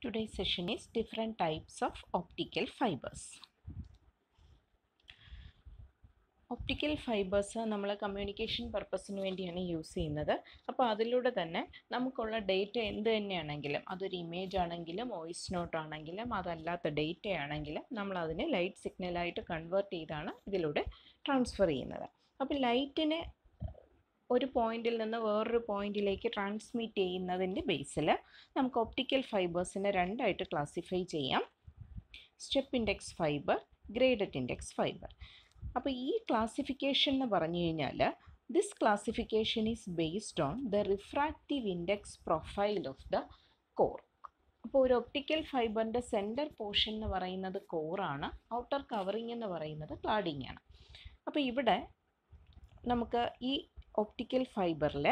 Today's session is different types of optical fibers. Optical fibres നമ്മൾ communication പർപ്പസിന് വേണ്ടിയാണ് use ചെയ്യുന്നത് അപ്പോൾ അതിലൂടെ തന്നെ നമുക്കുള്ള ഡേറ്റ എന്ത് തന്നെയാണെങ്കിലും അതൊരു ഇമേജ് ആണെങ്കിലും വോയിസ് നോട്ട് ആണെങ്കിലും അതല്ലാത്ത ഡേറ്റ ആണെങ്കിലും നമ്മൾ അതിനെ ലൈറ്റ് സിഗ്നലായിട്ട് കൺവേർട്ട് ചെയ്താണ് ഇതിലൂടെ ട്രാൻസ്ഫർ ചെയ്യുന്നത് അപ്പോൾ ലൈറ്റിനെ ഒരു പോയിന്റിൽ നിന്ന് വേറൊരു പോയിന്റിലേക്ക് ട്രാൻസ്മിറ്റ് ചെയ്യുന്നതിൻ്റെ ബേസിൽ നമുക്ക് ഒപ്റ്റിക്കൽ ഫൈബേഴ്സിനെ രണ്ടായിട്ട് ക്ലാസിഫൈ ചെയ്യാം step index fibre graded index fibre അപ്പോൾ ഈ ക്ലാസിഫിക്കേഷൻ എന്ന് പറഞ്ഞു കഴിഞ്ഞാൽ this classification is based on the refractive index profile of the core അപ്പോൾ ഒരു ഒപ്റ്റിക്കൽ ഫൈബറിൻ്റെ സെൻറ്റർ പോർഷൻ എന്ന് പറയുന്നത് കോറാണ് ഔട്ടർ കവറിങ് എന്ന് പറയുന്നത് ക്ലാഡിംഗ് ആണ് അപ്പോൾ ഇവിടെ നമുക്ക് ഈ ഒപ്റ്റിക്കൽ ഫൈബറിൽ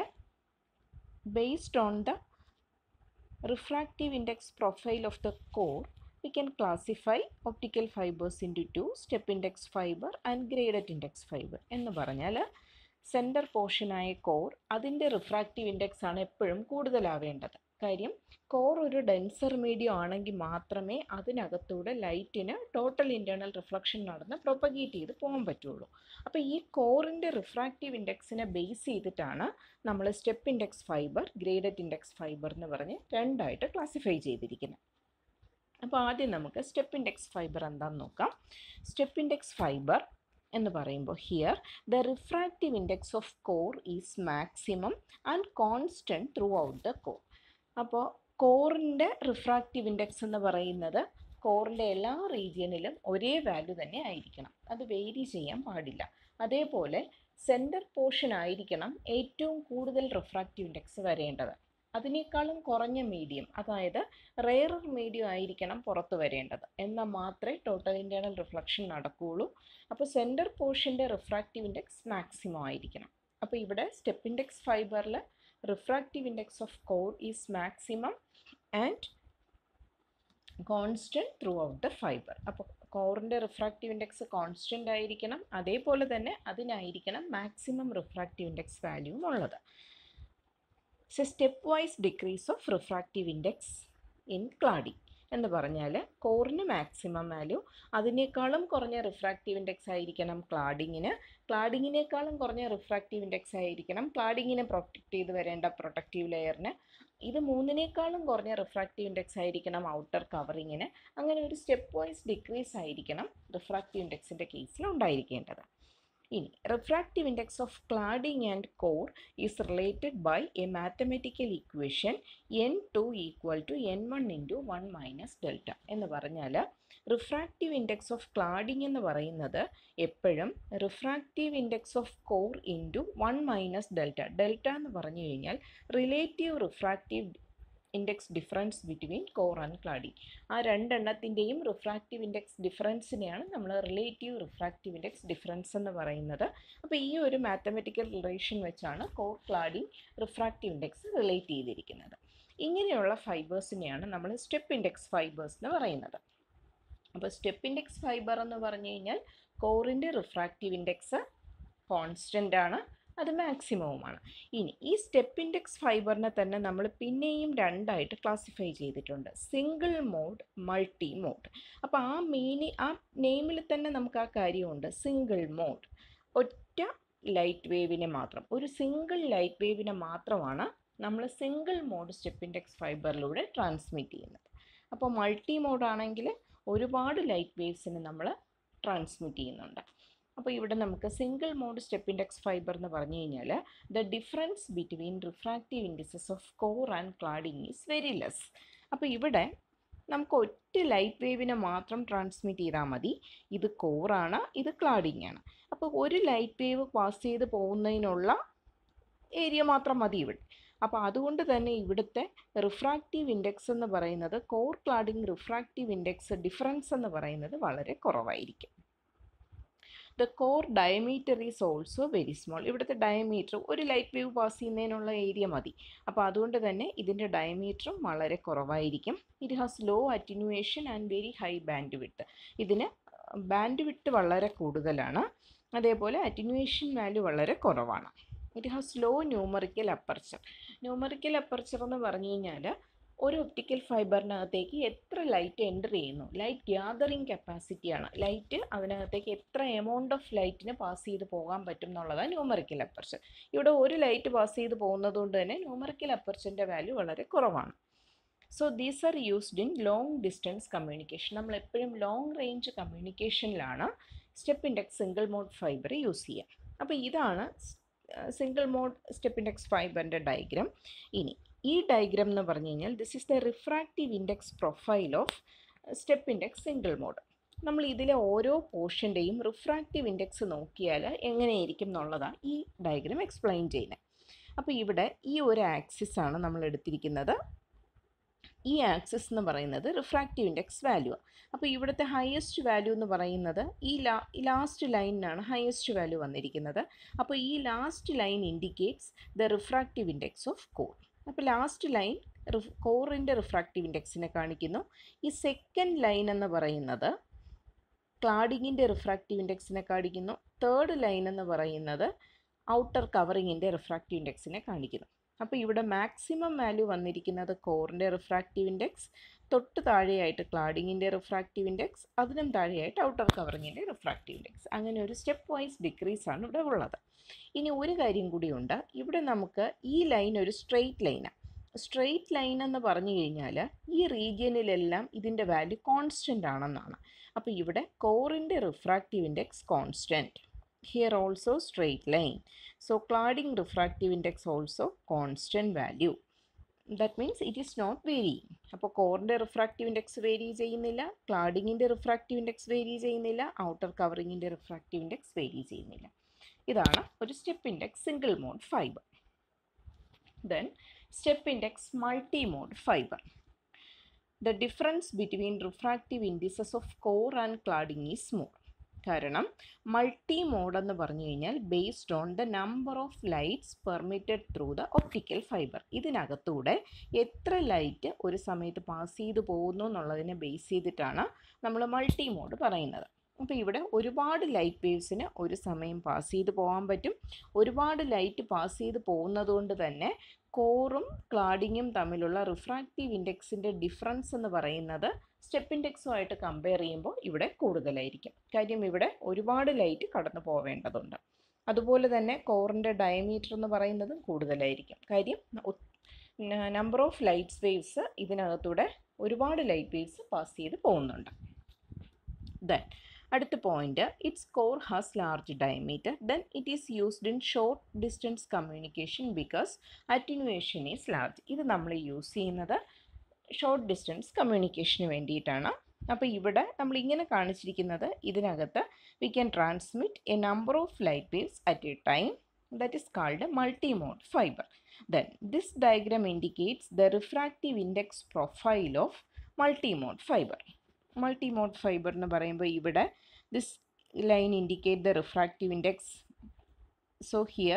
based on the refractive index profile of the core we can classify optical fibers into two step index fiber and graded index fiber എന്ന് പറഞ്ഞാൽ സെൻറ്റർ പോർഷനായ കോർ അതിൻ്റെ റിഫ്രാക്റ്റീവ് ഇൻഡെക്സ് ആണ് എപ്പോഴും കൂടുതലാവേണ്ടത് കാര്യം കോർ ഒരു ഡെൻസർ മീഡിയം ആണെങ്കിൽ മാത്രമേ അതിനകത്തൂടെ ലൈറ്റിന് ടോട്ടൽ ഇൻറ്റേർണൽ റിഫ്ലക്ഷൻ നടന്ന് പ്രൊപ്പഗേറ്റ് ചെയ്ത് പോകാൻ പറ്റുള്ളൂ അപ്പോൾ ഈ കോറിൻ്റെ റിഫ്രാക്റ്റീവ് ഇൻഡെക്സിനെ ബേസ് ചെയ്തിട്ടാണ് നമ്മൾ step index fibre graded index fibre എന്ന് പറഞ്ഞ് രണ്ടായിട്ട് ക്ലാസിഫൈ ചെയ്തിരിക്കുന്നത് അപ്പോൾ ആദ്യം നമുക്ക് സ്റ്റെപ്പ് ഇൻഡെക്സ് ഫൈബർ എന്താണെന്ന് നോക്കാം സ്റ്റെപ്പ് ഇൻഡെക്സ് ഫൈബർ എന്ന് പറയുമ്പോൾ here the refractive index of core is maximum and constant throughout the core അപ്പോൾ കോറിൻ്റെ റിഫ്രാക്റ്റീവ് ഇൻഡെക്സ് എന്ന് പറയുന്നത് കോറിൻ്റെ എല്ലാ റീജിയനിലും ഒരേ വാല്യൂ തന്നെ ആയിരിക്കണം അത് വേരി ചെയ്യാൻ പാടില്ല അതേപോലെ സെൻറ്റർ പോർഷൻ ആയിരിക്കണം ഏറ്റവും കൂടുതൽ റിഫ്രാക്റ്റീവ് ഇൻഡെക്സ് വരേണ്ടത് അതിനേക്കാളും കുറഞ്ഞ മീഡിയം അതായത് റെയറർ മീഡിയം ആയിരിക്കണം പുറത്ത് വരേണ്ടത് എന്നാൽ മാത്രമേ ടോട്ടൽ ഇൻറ്റേർണൽ റിഫ്ലക്ഷൻ നടക്കുകയുള്ളൂ അപ്പോൾ സെൻറ്റർ പോർഷൻ്റെ റിഫ്രാക്റ്റീവ് ഇൻഡെക്സ് മാക്സിമം ആയിരിക്കണം അപ്പോൾ ഇവിടെ സ്റ്റെപ്പ് ഇൻഡെക്സ് ഫൈബറിൽ refractive index of core is maximum and constant throughout the fibre അപ്പോൾ കോറിൻ്റെ റിഫ്രാക്റ്റീവ് ഇൻഡെക്സ് കോൺസ്റ്റൻ്റ് ആയിരിക്കണം അതേപോലെ തന്നെ അതിനായിരിക്കണം മാക്സിമം റിഫ്രാക്റ്റീവ് ഇൻഡെക്സ് വാല്യൂവും ഉള്ളത് സെ step wise decrease of refractive index in cladding എന്ന് പറഞ്ഞാൽ കോറിന് മാക്സിമം വാല്യൂ അതിനേക്കാളും കുറഞ്ഞ റിഫ്രാക്റ്റീവ് ഇൻഡെക്സ് ആയിരിക്കണം ക്ലാഡിങ്ങിന് ക്ലാഡിങ്ങിനേക്കാളും കുറഞ്ഞ റിഫ്രാക്റ്റീവ് ഇൻഡെക്സ് ആയിരിക്കണം ക്ലാഡിങ്ങിനെ പ്രൊട്ടക്റ്റ് ചെയ്ത് വരേണ്ട പ്രൊട്ടക്റ്റീവ് ലെയറിന് ഇത് മൂന്നിനേക്കാളും കുറഞ്ഞ റിഫ്രാക്റ്റീവ് ഇൻഡെക്സ് ആയിരിക്കണം ഔട്ടർ കവറിങ്ങിന് അങ്ങനെ ഒരു സ്റ്റെപ്പ് വൈസ് ഡിക്രീസ് ആയിരിക്കണം റിഫ്രാക്റ്റീവ് ഇൻഡെക്സിൻ്റെ കേസിൽ ഉണ്ടായിരിക്കേണ്ടത് ഇനി refractive index of cladding and core is related by a mathematical equation n two equal to n one into one minus delta എന്ന് പറഞ്ഞാൽ റിഫ്രാക്റ്റീവ് ഇൻഡെക്സ് ഓഫ് ക്ലാഡിംഗ് എന്ന് പറയുന്നത് എപ്പോഴും refractive index of core into one minus delta delta എന്ന് പറഞ്ഞു കഴിഞ്ഞാൽ relative refractive index difference between core and cladding ആ രണ്ടെണ്ണത്തിൻ്റെയും റിഫ്രാക്റ്റീവ് ഇൻഡെക്സ് ഡിഫറൻസിനെയാണ് നമ്മൾ റിലേറ്റീവ് റിഫ്രാക്റ്റീവ് ഇൻഡെക്സ് ഡിഫറൻസ് എന്ന് പറയുന്നത് അപ്പോൾ ഈ ഒരു മാത്തമെറ്റിക്കൽ റിലേഷൻ വെച്ചാണ് core cladding refractive index relate ചെയ്തിരിക്കുന്നത് ഇങ്ങനെയുള്ള ഫൈബേഴ്സിനെയാണ് നമ്മൾ സ്റ്റെപ്പ് ഇൻഡെക്സ് ഫൈബേഴ്സ് എന്ന് പറയുന്നത് അപ്പോൾ സ്റ്റെപ്പ് ഇൻഡെക്സ് ഫൈബർ എന്ന് പറഞ്ഞു കഴിഞ്ഞാൽ കോറിൻ്റെ റിഫ്രാക്റ്റീവ് ഇൻഡെക്സ് കോൺസ്റ്റൻ്റ് ആണ് അത് മാക്സിമവുമാണ് ഇനി ഈ സ്റ്റെപ്പ് ഇൻഡെക്സ് ഫൈബറിനെ തന്നെ നമ്മൾ പിന്നെയും രണ്ടായിട്ട് ക്ലാസിഫൈ ചെയ്തിട്ടുണ്ട് സിംഗിൾ മോഡ് മൾട്ടി മോഡ് അപ്പോൾ ആ മീനി ആ നെയിമിൽ തന്നെ നമുക്ക് ആ കാര്യമുണ്ട് സിംഗിൾ മോഡ് ഒറ്റ ലൈറ്റ് വേവിനെ മാത്രം ഒരു സിംഗിൾ ലൈറ്റ് വേവിനെ മാത്രമാണ് നമ്മൾ സിംഗിൾ മോഡ് സ്റ്റെപ്പ് ഇൻഡെക്സ് ഫൈബറിലൂടെ ട്രാൻസ്മിറ്റ് ചെയ്യുന്നത് അപ്പോൾ മൾട്ടി മോഡ് ആണെങ്കിൽ ഒരുപാട് ലൈറ്റ് വേവ്സിന് നമ്മൾ ട്രാൻസ്മിറ്റ് ചെയ്യുന്നുണ്ട് അപ്പോൾ ഇവിടെ നമുക്ക് single mode step index fibre എന്ന് പറഞ്ഞു കഴിഞ്ഞാൽ the difference between refractive indices of core and cladding is very less അപ്പോൾ ഇവിടെ നമുക്ക് ഒറ്റ ലൈറ്റ് വേവിനെ മാത്രം ട്രാൻസ്മിറ്റ് ചെയ്താൽ മതി ഇത് കോറാണ് ഇത് ക്ലാഡിങ് ആണ് അപ്പോൾ ഒരു ലൈറ്റ് വേവ് പാസ് ചെയ്ത് പോകുന്നതിനുള്ള ഏരിയ മാത്രം മതി ഇവിടെ അപ്പോൾ അതുകൊണ്ട് തന്നെ ഇവിടുത്തെ റിഫ്രാക്റ്റീവ് ഇൻഡെക്സ് എന്ന് പറയുന്നത് core cladding refractive index difference എന്ന് പറയുന്നത് വളരെ കുറവായിരിക്കും the core diameter is also very small ഇവിടുത്തെ ഡയമീറ്റർ ഒരു ലൈറ്റ് വേവ് പാസ് ചെയ്യുന്നതിനുള്ള ഏരിയ മതി അപ്പോൾ അതുകൊണ്ട് തന്നെ ഇതിൻ്റെ ഡയമീറ്ററും വളരെ കുറവായിരിക്കും it has low attenuation and very high bandwidth ഇതിന് ബാൻഡ് വിട്ട് വളരെ കൂടുതലാണ് അതേപോലെ അറ്റിനുവേഷൻ വാല്യൂ വളരെ കുറവാണ് it has low numerical aperture numerical aperture എന്ന് പറഞ്ഞു കഴിഞ്ഞാൽ ഒരു ഒപ്റ്റിക്കൽ ഫൈബറിനകത്തേക്ക് എത്ര ലൈറ്റ് എൻ്റർ ചെയ്യുന്നു ലൈറ്റ് ഗ്യാതറിങ് കപ്പാസിറ്റിയാണ് ലൈറ്റ് അതിനകത്തേക്ക് എത്ര എമൗണ്ട് ഓഫ് ലൈറ്റിന് പാസ് ചെയ്ത് പോകാൻ പറ്റും എന്നുള്ളതാണ് ന്യൂമറിക്കൽ അപ്പർച്ചർ ഇവിടെ ഒരു ലൈറ്റ് പാസ് ചെയ്ത് പോകുന്നത് കൊണ്ട് തന്നെ ന്യൂമറിക്കൽ അപ്പർച്ചറിൻ്റെ വാല്യൂ വളരെ കുറവാണ് so these are used in long distance communication നമ്മൾ എപ്പോഴും ലോങ് റേഞ്ച് കമ്മ്യൂണിക്കേഷനിലാണ് step index single mode fibre use ചെയ്യുക അപ്പോൾ ഇതാണ് സിംഗിൾ മോഡ് സ്റ്റെപ്പ് ഇൻഡെക്സ് ഫൈബറിൻ്റെ ഡയഗ്രാം ഇനി ഈ ഡയഗ്രാം എന്ന് പറഞ്ഞു കഴിഞ്ഞാൽ this is the refractive index profile of step index single mode നമ്മൾ ഇതിലെ ഓരോ പോർഷൻ്റെയും റിഫ്രാക്റ്റീവ് ഇൻഡെക്സ് നോക്കിയാൽ എങ്ങനെയായിരിക്കും എന്നുള്ളതാണ് ഈ ഡയഗ്രാം എക്സ്പ്ലെയിൻ ചെയ്യുന്നത് അപ്പോൾ ഇവിടെ ഈ ഒരു ആക്സിസ് ആണ് നമ്മൾ എടുത്തിരിക്കുന്നത് ഈ ആക്സിസ് എന്ന് പറയുന്നത് റിഫ്രാക്റ്റീവ് ഇൻഡെക്സ് വാല്യൂ അപ്പോൾ ഇവിടുത്തെ ഹയസ്റ്റ് വാല്യൂ എന്ന് പറയുന്നത് ഈ ലാ ലാസ്റ്റ് ലൈനിനാണ് ഹയസ്റ്റ് വാല്യൂ വന്നിരിക്കുന്നത് അപ്പോൾ ഈ last line indicates the refractive index of core അപ്പോൾ ലാസ്റ്റ് ലൈൻ റിഫ് കോറിൻ്റെ റിഫ്രാക്റ്റീവ് ഇൻഡെക്സിനെ കാണിക്കുന്നു ഈ സെക്കൻഡ് ലൈൻ എന്ന് പറയുന്നത് ക്ലാഡിങ്ങിൻ്റെ റിഫ്രാക്റ്റീവ് ഇൻഡെക്സിനെ കാണിക്കുന്നു തേർഡ് ലൈൻ എന്ന് പറയുന്നത് ഔട്ടർ കവറിങ്ങിൻ്റെ റിഫ്രാക്റ്റീവ് ഇൻഡെക്സിനെ കാണിക്കുന്നു അപ്പോൾ ഇവിടെ മാക്സിമം വാല്യൂ വന്നിരിക്കുന്നത് കോറിൻ്റെ റിഫ്രാക്റ്റീവ് ഇൻഡെക്സ് തൊട്ട് താഴെയായിട്ട് ക്ലാഡിങ്ങിൻ്റെ റിഫ്രാക്റ്റീവ് ഇൻഡെക്സ് അതിനും താഴെയായിട്ട് ഔട്ടർ കവറിങ്ങിൻ്റെ റിഫ്രാക്റ്റീവ് ഇൻഡെക്സ് അങ്ങനെ ഒരു സ്റ്റെപ്പ് വൈസ് ഡിക്രീസ് ആണ് ഇവിടെ ഉള്ളത് ഇനി ഒരു കാര്യം കൂടിയുണ്ട് ഇവിടെ നമുക്ക് ഈ ലൈൻ ഒരു സ്ട്രെയിറ്റ് ലൈനാണ് സ്ട്രെയിറ്റ് ലൈൻ എന്ന് പറഞ്ഞു കഴിഞ്ഞാൽ ഈ റീജിയനിലെല്ലാം ഇതിൻ്റെ വാല്യൂ കോൺസ്റ്റൻ്റ് ആണെന്നാണ് അപ്പോൾ ഇവിടെ കോറിൻ്റെ refractive index constant here also straight line so cladding refractive index also constant value that means it is not vary അപ്പോൾ കോറിൻ്റെ റിഫ്രാക്റ്റീവ് ഇൻഡെക്സ് വേരി ചെയ്യുന്നില്ല ക്ലാഡിങ്ങിൻ്റെ റിഫ്രാക്റ്റീവ് ഇൻഡെക്സ് വേരി ചെയ്യുന്നില്ല ഔട്ടർ കവറിങ്ങിൻ്റെ റിഫ്രാക്റ്റീവ് ഇൻഡെക്സ് വേരി ചെയ്യുന്നില്ല ഇതാണ് ഒരു step index single mode fibre then step index multi mode fibre the difference between refractive indices of core and cladding is more കാരണം multi mode എന്ന് പറഞ്ഞു കഴിഞ്ഞാൽ based on the number of lights permitted through the optical fibre ഇതിനകത്തൂടെ എത്ര light ഒരു സമയത്ത് pass ചെയ്ത് പോകുന്നു എന്നുള്ളതിനെ ബേസ് ചെയ്തിട്ടാണ് നമ്മൾ മൾട്ടി മോഡ് പറയുന്നത് അപ്പോൾ ഇവിടെ ഒരുപാട് ലൈറ്റ് വേവ്സിന് ഒരു സമയം പാസ് ചെയ്ത് പോകാൻ പറ്റും ഒരുപാട് ലൈറ്റ് പാസ് ചെയ്ത് പോകുന്നത് കൊണ്ട് തന്നെ കോറും ക്ലാഡിങ്ങും തമ്മിലുള്ള റിഫ്രാക്റ്റീവ് ഇൻഡെക്സിൻ്റെ ഡിഫറൻസ് എന്ന് പറയുന്നത് സ്റ്റെപ്പ് ഇൻഡെക്സുമായിട്ട് കമ്പയർ ചെയ്യുമ്പോൾ ഇവിടെ കൂടുതലായിരിക്കും കാര്യം ഇവിടെ ഒരുപാട് ലൈറ്റ് കടന്നു പോവേണ്ടതുണ്ട് അതുപോലെ തന്നെ കോറിൻ്റെ ഡയമീറ്റർ എന്ന് പറയുന്നതും കൂടുതലായിരിക്കും കാര്യം നമ്പർ ഓഫ് ലൈറ്റ്സ് വേവ്സ് ഇതിനകത്തൂടെ ഒരുപാട് ലൈറ്റ് വേവ്സ് പാസ് ചെയ്ത് പോകുന്നുണ്ട് ദെൻ അടുത്ത point its core has large diameter then it is used in short distance communication because attenuation is large ഇത് നമ്മൾ യൂസ് ചെയ്യുന്നത് ഷോർട്ട് ഡിസ്റ്റൻസ് കമ്മ്യൂണിക്കേഷന് വേണ്ടിയിട്ടാണ് അപ്പോൾ ഇവിടെ നമ്മൾ ഇങ്ങനെ കാണിച്ചിരിക്കുന്നത് ഇതിനകത്ത് we can transmit a number of light waves at a time that is called multi mode fibre then this diagram indicates the refractive index profile of multi mode fibre multi mode fibre എന്ന് പറയുമ്പോൾ ഇവിടെ this line indicate the refractive index so here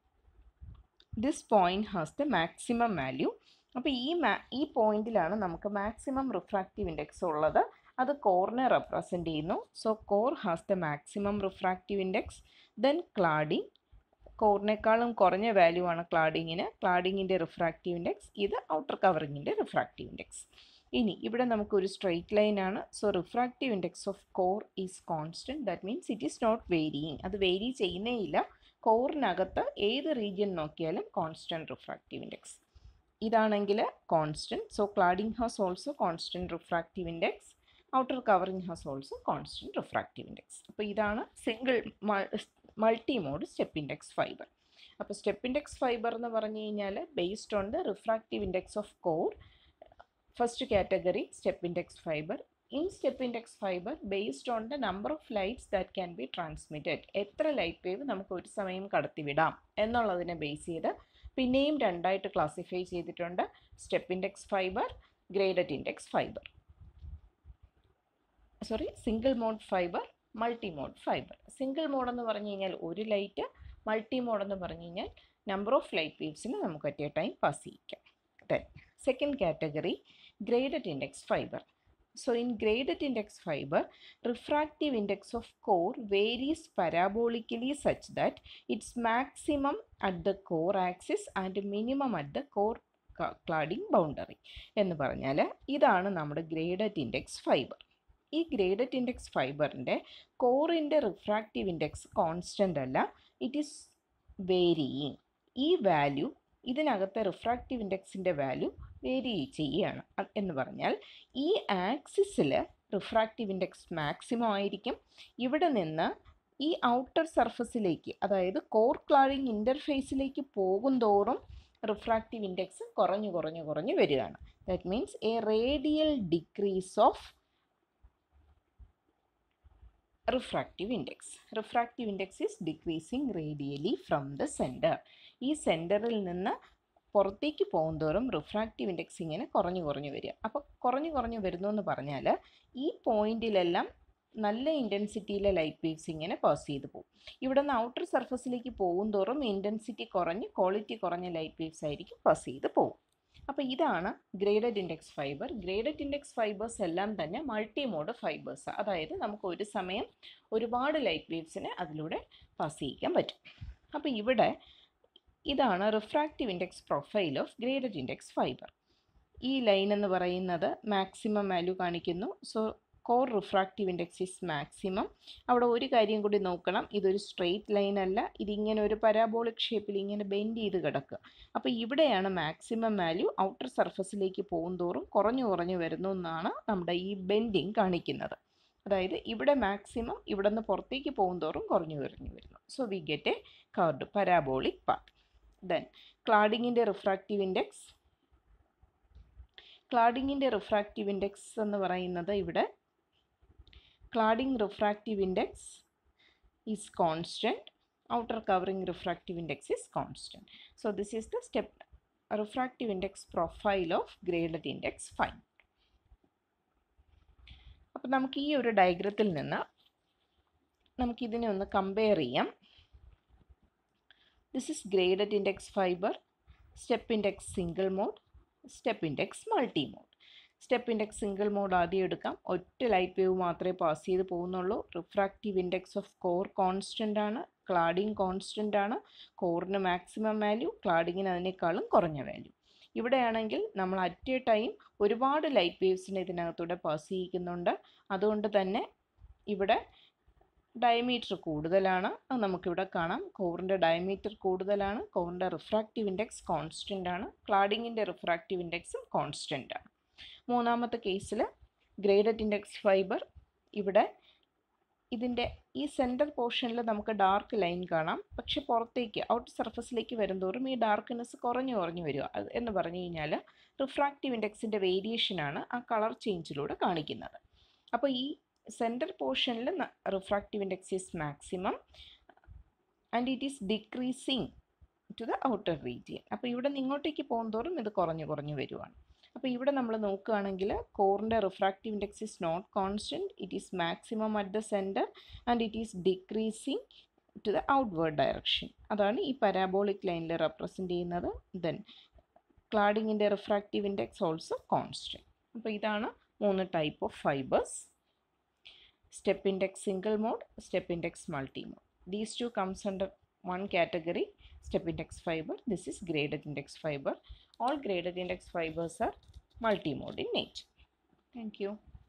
this point has the maximum value അപ്പോൾ ഈ മാ ഈ പോയിന്റിലാണ് നമുക്ക് maximum refractive index ഉള്ളത് അത് കോറിനെ റെപ്രസെൻ്റ് ചെയ്യുന്നു so core has the maximum refractive index then cladding കോറിനേക്കാളും കുറഞ്ഞ വാല്യൂ ആണ് ക്ലാഡിങ്ങിന് ക്ലാഡിങ്ങിൻ്റെ റിഫ്രാക്റ്റീവ് ഇൻഡെക്സ് ഇത് ഔട്ടർ കവറിങ്ങിൻ്റെ റിഫ്രാക്റ്റീവ് ഇൻഡെക്സ് ഇനി ഇവിടെ നമുക്കൊരു സ്ട്രെയിറ്റ് ലൈൻ ആണ് so refractive index of core is constant that means it is not varying അത് വേരി ചെയ്യുന്നേ ഇല്ല കോറിനകത്ത് ഏത് റീജിയൻ നോക്കിയാലും കോൺസ്റ്റൻറ്റ് റിഫ്രാക്റ്റീവ് ഇൻഡെക്സ് ഇതാണെങ്കിൽ constant so cladding has also constant refractive index outer covering has also constant refractive index അപ്പോൾ ഇതാണ് single multi mode step index fibre അപ്പോൾ സ്റ്റെപ്പ് ഇൻഡെക്സ് ഫൈബർ എന്ന് പറഞ്ഞു കഴിഞ്ഞാൽ based on the refractive index of core first category step index fibre in step index fibre based on the number of lights that can be transmitted എത്ര light wave നമുക്ക് ഒരു സമയം കടത്തിവിടാം എന്നുള്ളതിനെ base ചെയ്ത് പിന്നെയും രണ്ടായിട്ട് ക്ലാസിഫൈ ചെയ്തിട്ടുണ്ട് step index fibre graded index fibre sorry single mode fibre multi mode fibre single mode എന്ന് പറഞ്ഞു കഴിഞ്ഞാൽ ഒരു ലൈറ്റ് മൾട്ടി മോഡ് എന്ന് പറഞ്ഞു കഴിഞ്ഞാൽ നമ്പർ ഓഫ് ലൈറ്റ് വേവ്സിന് നമുക്ക് അറ്റ് എ ടൈം പാസ് ചെയ്യിക്കാം then second category graded index fiber. So in graded index fiber, refractive index of core varies parabolically such that its maximum at the core axis and minimum at the core cladding boundary എന്ന് പറഞ്ഞാൽ ഇതാണ് നമ്മുടെ graded index fibre ഈ graded index ഫൈബറിൻ്റെ കോറിൻ്റെ refractive index constant അല്ല it is varying ഈ value ഇതിനകത്തെ റിഫ്രാക്റ്റീവ് ഇൻഡെക്സിൻ്റെ വാല്യൂ വേരി ചെയ്യുകയാണ് അ- എന്ന് പറഞ്ഞാൽ ഈ ആക്സിസിൽ റിഫ്രാക്റ്റീവ് ഇൻഡെക്സ് മാക്സിമം ആയിരിക്കും ഇവിടെ നിന്ന് ഈ ഔട്ടർ സർഫസിലേക്ക് അതായത് കോർ ക്ലാഡിംഗ് ഇൻ്റർഫേസിലേക്ക് പോകും തോറും റിഫ്രാക്റ്റീവ് ഇൻഡെക്സ് കുറഞ്ഞു കുറഞ്ഞു കുറഞ്ഞു വരികയാണ് that means a radial decrease of refractive index refractive index is decreasing radially from the centre ഈ സെൻറ്ററിൽ നിന്ന് പുറത്തേക്ക് പോകുന്തോറും റിഫ്രാക്റ്റീവ് ഇൻഡെക്സ് ഇങ്ങനെ കുറഞ്ഞു കുറഞ്ഞു വരിക അപ്പോൾ കുറഞ്ഞു കുറഞ്ഞു വരുന്നു എന്ന് പറഞ്ഞാൽ ഈ പോയിന്റിലെല്ലാം നല്ല ഇൻറ്റൻസിറ്റിയിലെ ലൈറ്റ് വേവ്സ് ഇങ്ങനെ പാസ് ചെയ്ത് പോകും ഇവിടെ നിന്ന് ഔട്ടർ സർഫസിലേക്ക് പോകുന്തോറും ഇൻറ്റൻസിറ്റി കുറഞ്ഞ് ക്വാളിറ്റി കുറഞ്ഞ ലൈറ്റ് വേവ്സ് ആയിരിക്കും പാസ് ചെയ്ത് പോകും അപ്പോൾ ഇതാണ് graded index fibre graded index fibres എല്ലാം തന്നെ മൾട്ടി മോഡ് ഫൈബേഴ്സ് അതായത് നമുക്ക് ഒരു സമയം ഒരുപാട് ലൈറ്റ് വേവ്സിനെ അതിലൂടെ പാസ് ചെയ്യിക്കാൻ പറ്റും അപ്പോൾ ഇവിടെ ഇതാണ് refractive index profile of graded index fibre ഈ ലൈൻ എന്ന് പറയുന്നത് മാക്സിമം വാല്യൂ കാണിക്കുന്നു so core refractive index is maximum അവിടെ ഒരു കാര്യം കൂടി നോക്കണം ഇതൊരു സ്ട്രെയിറ്റ് ലൈൻ അല്ല ഇതിങ്ങനെ ഒരു പരാബോളിക് ഷേപ്പിൽ ഇങ്ങനെ ബെൻഡ് ചെയ്ത് കിടക്കുക അപ്പോൾ ഇവിടെയാണ് മാക്സിമം വാല്യൂ ഔട്ടർ സർഫസിലേക്ക് പോകുന്തോറും കുറഞ്ഞു കുറഞ്ഞു വരുന്നു എന്നാണ് നമ്മുടെ ഈ ബെൻഡിങ് കാണിക്കുന്നത് അതായത് ഇവിടെ മാക്സിമം ഇവിടെ നിന്ന് പുറത്തേക്ക് പോകുന്തോറും കുറഞ്ഞു കുറഞ്ഞു വരുന്നു so we get a curved parabolic path then ക്ലാഡിങ്ങിൻ്റെ റിഫ്രാക്റ്റീവ് ഇൻഡെക്സ് ക്ലാഡിങ്ങിൻ്റെ റിഫ്രാക്റ്റീവ് ഇൻഡെക്സ് എന്ന് പറയുന്നത് ഇവിടെ cladding refractive index is constant outer covering refractive index is constant. So this is the step refractive index profile of graded index find. അപ്പോൾ നമുക്ക് ഈ ഒരു ഡയഗ്രത്തിൽ നിന്ന് നമുക്ക് ഇതിനെ ഒന്ന് കമ്പയർ ചെയ്യാം this is graded index fibre step index single mode step index multi mode step index single mode ആദ്യം എടുക്കാം ഒറ്റ ലൈറ്റ് വേവ് മാത്രമേ പാസ് ചെയ്ത് പോകുന്നുള്ളൂ refractive index of core constant ആണ് ക്ലാഡിങ് കോൺസ്റ്റൻ്റ് ആണ് കോറിന് മാക്സിമം വാല്യൂ ക്ലാഡിങ്ങിന് അതിനേക്കാളും കുറഞ്ഞ വാല്യൂ ഇവിടെയാണെങ്കിൽ നമ്മൾ അറ്റ് എ ടൈം ഒരുപാട് ലൈറ്റ് വേവ്സിനെ ഇതിനകത്തൂടെ പാസ് ചെയ്യിക്കുന്നുണ്ട് അതുകൊണ്ട് തന്നെ ഇവിടെ ഡയമീറ്റർ കൂടുതലാണ് അത് നമുക്കിവിടെ കാണാം കോറിൻ്റെ ഡയമീറ്റർ കൂടുതലാണ് കോറിൻ്റെ റിഫ്രാക്റ്റീവ് ഇൻഡെക്സ് കോൺസ്റ്റൻ്റ് ആണ് ക്ലാഡിങ്ങിൻ്റെ റിഫ്രാക്റ്റീവ് ഇൻഡെക്സും കോൺസ്റ്റൻ്റ് ആണ് മൂന്നാമത്തെ കേസിൽ ഗ്രേഡഡ് ഇൻഡെക്സ് ഫൈബർ ഇവിടെ ഇതിൻ്റെ ഈ സെൻറ്റർ പോർഷനിൽ നമുക്ക് ഡാർക്ക് ലൈൻ കാണാം പക്ഷെ പുറത്തേക്ക് ഔട്ട് സർഫസിലേക്ക് വരുന്തോറും ഈ ഡാർക്ക്നെസ് കുറഞ്ഞു കുറഞ്ഞു വരിക അത് എന്ന് പറഞ്ഞു കഴിഞ്ഞാൽ റിഫ്രാക്റ്റീവ് ഇൻഡെക്സിൻ്റെ വേരിയേഷനാണ് ആ കളർ ചേഞ്ചിലൂടെ കാണിക്കുന്നത് അപ്പോൾ ഈ സെൻറ്റർ പോർഷനിൽ refractive index is maximum and it is decreasing to the outer region അപ്പോൾ ഇവിടെ നിന്ന് ഇങ്ങോട്ടേക്ക് പോകുന്തോറും ഇത് കുറഞ്ഞു കുറഞ്ഞു വരുവാണ് അപ്പോൾ ഇവിടെ നമ്മൾ നോക്കുകയാണെങ്കിൽ കോറിൻ്റെ refractive index is not constant it is maximum at the centre and it is decreasing to the outward direction അതാണ് ഈ പരാബോളിക് ലൈനിൽ റെപ്രസെൻറ്റ് ചെയ്യുന്നത് ദെൻ ക്ലാഡിങ്ങിൻ്റെ റിഫ്രാക്റ്റീവ് ഇൻഡെക്സ് ഓൾസോ കോൺസ്റ്റൻറ്റ് അപ്പോൾ ഇതാണ് മൂന്ന് type of fibres step index single mode step index multi mode these two comes under one category step index fiber this is graded index fiber all graded index fibers are multi mode in nature thank you